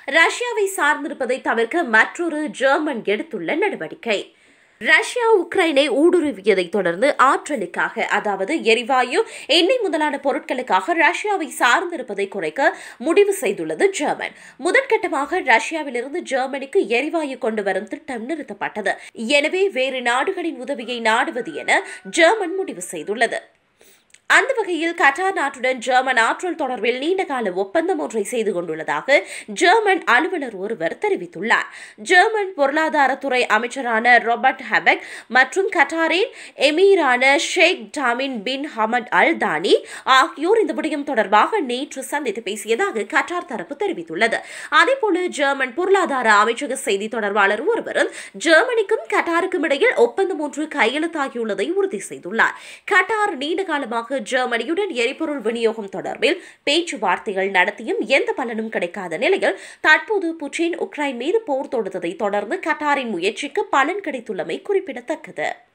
ரஷ்யாவை சார்ந்திருப்பதை தவிர்க்க மற்றொரு ஜெர்மன் எடுத்துள்ள நடவடிக்கை ரஷ்யா உக்ரைனை ஊடுருவியதை தொடர்ந்து ஆற்றலுக்காக அதாவது எரிவாயு எண்ணெய் முதலான பொருட்களுக்காக ரஷ்யாவை சார்ந்திருப்பதை குறைக்க முடிவு செய்துள்ளது ஜெர்மன் முதற்கட்டமாக ரஷ்யாவிலிருந்து ஜெர்மனிக்கு எரிவாயு கொண்டு வரும் திட்டம் நிறுத்தப்பட்டது எனவே வேறு நாடுகளின் உதவியை நாடுவது என ஜெர்மன் முடிவு செய்துள்ளது அந்த வகையில் கட்டார் நாட்டுடன் ஜெர்மன் ஆற்றல் தொடர்பில் நீண்டகால ஒப்பந்தம் ஒன்றை செய்து கொண்டுள்ளதாக ஜெர்மன் அலுவலர் ஒருவர் தெரிவித்துள்ளார் ஜெர்மன் பொருளாதாரத்துறை அமைச்சரான ராபர்ட் ஹெபெக் மற்றும் கட்டாரின் எமீரான ஷேக் டாமின் பின் ஹமட் அல் தானி ஆகியோர் இந்த விடயம் தொடர்பாக நேற்று சந்தித்து பேசியதாக கட்டார் தரப்பு தெரிவித்துள்ளது அதேபோல ஜெர்மன் பொருளாதார அமைச்சக செய்தி தொடர்பாளர் ஒருவரும் ஜெர்மனிக்கும் கட்டாருக்கும் இடையில் ஒப்பந்தம் ஒன்று கையெழுத்தாகியுள்ளதை உறுதி செய்துள்ளார் கட்டார் நீண்ட காலமாக ஜெர்மனியுடன் எரிபொருள் விநியோகம் தொடர்பில் பேச்சுவார்த்தைகள் நடத்தியும் எந்த பலனும் கிடைக்காத நிலையில் தற்போது புட்டின் உக்ரைன் மீது போர் தொடுத்ததை தொடர்ந்து கட்டாரின் முயற்சிக்கு பலன் கிடைத்துள்ளமை குறிப்பிடத்தக்கது